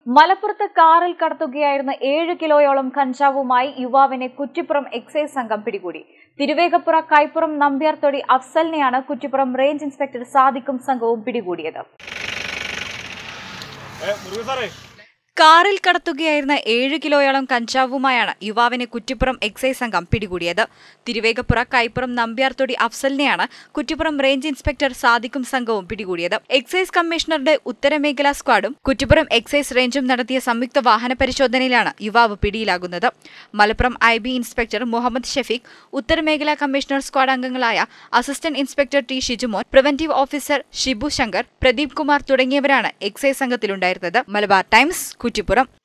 മലപ്പുറത്ത് കാറിൽ കടത്തുകയായിരുന്ന ഏഴ് കിലോയോളം കഞ്ചാവുമായി യുവാവിനെ കുറ്റിപ്പുറം എക്സൈസ് സംഘം പിടികൂടി തിരുവേഗപ്പുറ കൈപ്പുറം നമ്പ്യാർതൊടി അഫ്സലിനെയാണ് കുറ്റിപ്പുറം റേഞ്ച് ഇൻസ്പെക്ടർ സാദിഖും സംഘവും പിടികൂടിയത് കാറിൽ കടത്തുകയായിരുന്ന ഏഴ് കിലോയോളം കഞ്ചാവുമായാണ് യുവാവിനെ കുറ്റിപ്പുറം എക്സൈസ് സംഘം പിടികൂടിയത് തിരുവേഗപ്പുറ കൈപ്പുറം നമ്പ്യാർതൊടി അഫ്സലിനെയാണ് കുറ്റിപ്പുറം റേഞ്ച് ഇൻസ്പെക്ടർ സാദിഖും സംഘവും പിടികൂടിയത് എക്സൈസ് കമ്മീഷണറുടെ ഉത്തരമേഖലാ സ്ക്വാഡും കുറ്റിപ്പുറം എക്സൈസ് റേഞ്ചും നടത്തിയ സംയുക്ത വാഹന പരിശോധനയിലാണ് യുവാവ് പിടിയിലാകുന്നത് Malappuram I B inspector Muhammad Shafeeq ഉത്തരമേഖലാ കമ്മീഷണർ സ്ക്വാഡ് അംഗങ്ങളായ assistant inspector T Shijumon preventive officer Shibu Shankar Pradeep Kumar തുടങ്ങിയവരാണ് എക്സൈസ് സംഘത്തിലുണ്ടായിരുന്നത് മലബാർ ടൈംസ് കുറ്റിപ്പുറം